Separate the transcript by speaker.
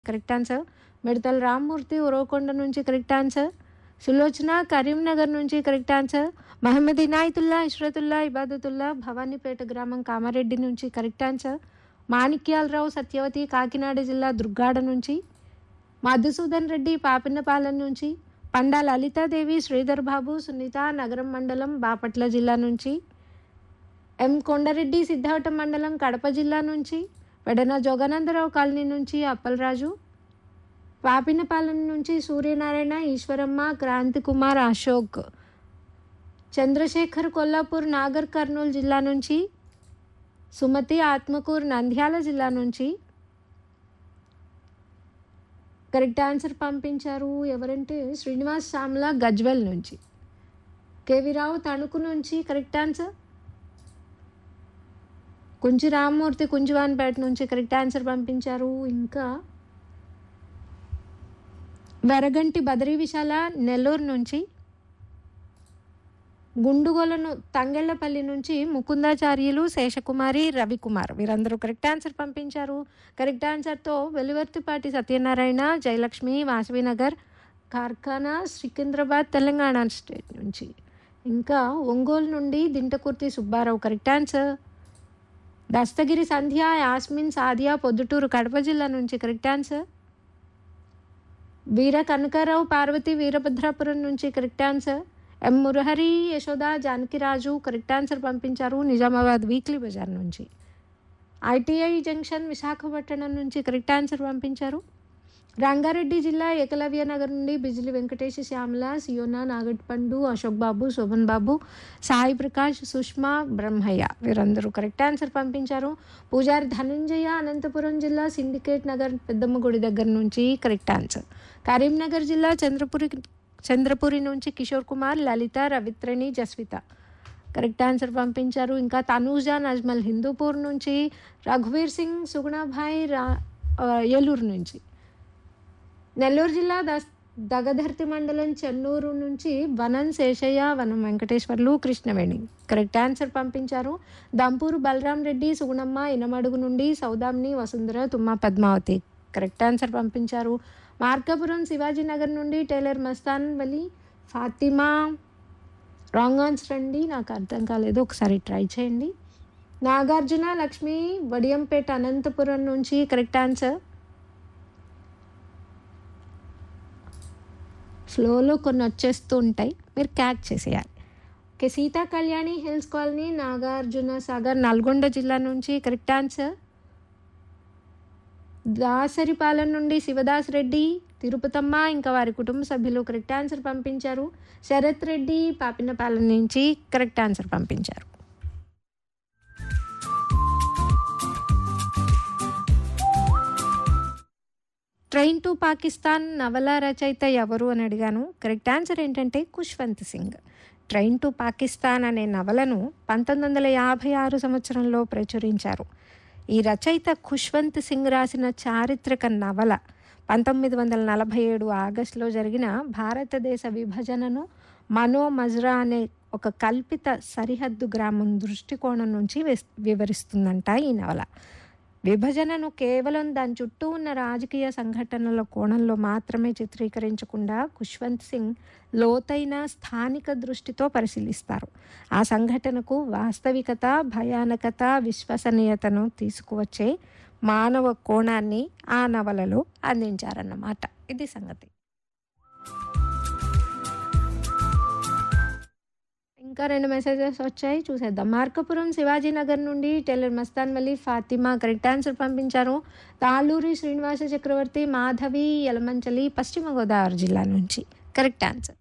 Speaker 1: correct answer మిడతల రామ్మూర్తి ఉరవకొండ నుంచి correct answer Sulochana Karimnagar నుంచి కరెక్ట్ ఆన్సర్ మహమ్మద్ ఇనాయతుల్లా ఇష్రతుల్లా ఇబాదతుల్లా భవానీపేట గ్రామం కామారెడ్డి నుంచి కరెక్ట్ ఆన్సర్ మాణిక్యాలరావు సత్యవతి కాకినాడ జిల్లా దుర్గాడ నుంచి మధుసూదన్ రెడ్డి పాపినపాలెం నుంచి పండా లలితాదేవి శ్రీధర్ బాబు సునీత నగరం మండలం బాపట్ల జిల్లా నుంచి ఎం కొండారెడ్డి సిద్ధావటం మండలం కడప జిల్లా నుంచి వెడన జోగానందరావు కాలనీ నుంచి అప్పలరాజు పాపినపాలెం నుంచి సూర్యనారాయణ ఈశ్వరమ్మ క్రాంతి కుమార్ అశోక్ చంద్రశేఖర్ కొల్లాపూర్ నాగర్ కర్నూలు జిల్లా నుంచి సుమతి ఆత్మకూర్ నంద్యాల జిల్లా నుంచి కరెక్ట్ ఆన్సర్ పంపించారు ఎవరంటే శ్రీనివాస్ సామ్లా గజ్వెల్ నుంచి కేవీ రావు తణుకు నుంచి కరెక్ట్ ఆన్సర్ కుంచి రామ్మూర్తి కుంజువాన్పేట నుంచి కరెక్ట్ ఆన్సర్ పంపించారు ఇంకా వెరగంటి బదరీ విశాల నెల్లూరు నుంచి గుండుగోలను తంగెళ్లపల్లి నుంచి ముకుందాచార్యులు శేషకుమారి రవికుమార్ వీరందరూ కరెక్ట్ ఆన్సర్ పంపించారు కరెక్ట్ ఆన్సర్తో వెలువర్తిపాటి సత్యనారాయణ జయలక్ష్మి వాసవినగర్ కార్ఖానా సికింద్రాబాద్ తెలంగాణ స్టేట్ నుంచి ఇంకా ఒంగోలు నుండి దింటకుర్తి సుబ్బారావు కరెక్ట్ ఆన్సర్ దస్తగిరి సంధ్య యాస్మిన్ సాదియా పొద్దుటూరు కడప జిల్లా నుంచి కరెక్ట్ ఆన్సర్ వీర కనకారావు పార్వతి వీరభద్రాపురం నుంచి correct answer M Murahari Yashoda Janakiraju correct answer పంపించారు నిజామాబాద్ వీక్లీ బజార్ నుంచి ఐటీఐ జంక్షన్ విశాఖపట్నం నుంచి కరెక్ట్ ఆన్సర్ పంపించారు రంగారెడ్డి జిల్లా ఏకలవ్య నగర్ నుండి బిజిలి వెంకటేష్ శ్యామల సియోనా నాగట్పండు అశోక్ బాబు శోభన్ బాబు సాయి ప్రకాష్ సుష్మా బ్రహ్మయ్య వీరందరూ కరెక్ట్ ఆన్సర్ పంపించారు పూజారి ధనంజయ అనంతపురం జిల్లా సిండికేట్ నగర్ పెద్దమ్మ గుడి దగ్గర నుంచి కరెక్ట్ ఆన్సర్ కరీంనగర్ జిల్లా చంద్రపురి చంద్రపురి నుంచి కిషోర్ కుమార్ లలిత రవిత్రణి జస్విత కరెక్ట్ ఆన్సర్ పంపించారు ఇంకా తనూజా నజ్మల్ హిందూపూర్ నుంచి రఘువీర్ సింగ్ సుగుణాభాయ్ రా ఆ, ఏలూరు నుంచి నెల్లూరు జిల్లా దస్ దగధర్తి మండలం చెన్నూరు నుంచి వనం శేషయ్య వనం వెంకటేశ్వర్లు కృష్ణవేణి కరెక్ట్ ఆన్సర్ పంపించారు దంపూరు బలరాం రెడ్డి సుగుణమ్మ ఇనమడుగు నుండి సౌదామిని వసుంధర తుమ్మ పద్మావతి కరెక్ట్ ఆన్సర్ పంపించారు మార్కాపురం శివాజీ నగర్ నుండి tailor Mastan Vali Fatima wrong answer అండి నాకు అర్థం కాలేదు ఒకసారి ట్రై చేయండి నాగార్జున లక్ష్మి వడియంపేట అనంతపురం నుంచి కరెక్ట్ ఆన్సర్ ఫ్లోలో కొన్ని వచ్చేస్తూ ఉంటాయి మీరు క్యాచ్ చేసేయాలి okay Seetha Kalyani hills colony Nagarjuna Sagar Nalgonda జిల్లా నుంచి కరెక్ట్ ఆన్సర్ దాసరిపాలెం నుండి శివదాస్ రెడ్డి తిరుపతమ్మ ఇంకా వారి కుటుంబ సభ్యులు కరెక్ట్ ఆన్సర్ పంపించారు శరత్ రెడ్డి పాపినపాలెం నుంచి కరెక్ట్ ఆన్సర్ పంపించారు ట్రైన్ టు పాకిస్తాన్ నవల రచయిత ఎవరు అని అడిగాను కరెక్ట్ ఆన్సర్ ఏంటంటే ఖుష్వంత్ సింగ్ ట్రైన్ టు పాకిస్తాన్ అనే నవలను పంతొమ్మిది వందల యాభై ఆరు సంవత్సరంలో ప్రచురించారు ఈ రచయిత ఖుష్వంత్ సింగ్ రాసిన చారిత్రక నవల పంతొమ్మిది వందల నలభై ఏడు ఆగస్టులో జరిగిన భారతదేశ విభజనను మనో మజ్రా అనే ఒక కల్పిత సరిహద్దు గ్రామం దృష్టికోణం నుంచి విస్- వివరిస్తుందంట ఈ నవల విభజనను కేవలం దాని చుట్టూ ఉన్న రాజకీయ సంఘటనల కోణంలో మాత్రమే చిత్రీకరించకుండా ఖుష్వంత్ సింగ్ లోతైన స్థానిక దృష్టితో పరిశీలిస్తారు ఆ సంఘటనకు వాస్తవికత భయానకత విశ్వసనీయతను తీసుకువచ్చే మానవ కోణాన్ని ఆ నవలలో అందించారన్నమాట ఇది సంగతి ఇంకా రెండు మెసేజెస్ వచ్చాయి చూసేద్దాం మార్కపురం శివాజీ నగర్ నుండి tailor Mastan Valli Fatima correct answer పంపించారు తాళూరి శ్రీనివాస చక్రవర్తి మాధవి యలమంచలి పశ్చిమ గోదావరి జిల్లా నుంచి కరెక్ట్ ఆన్సర్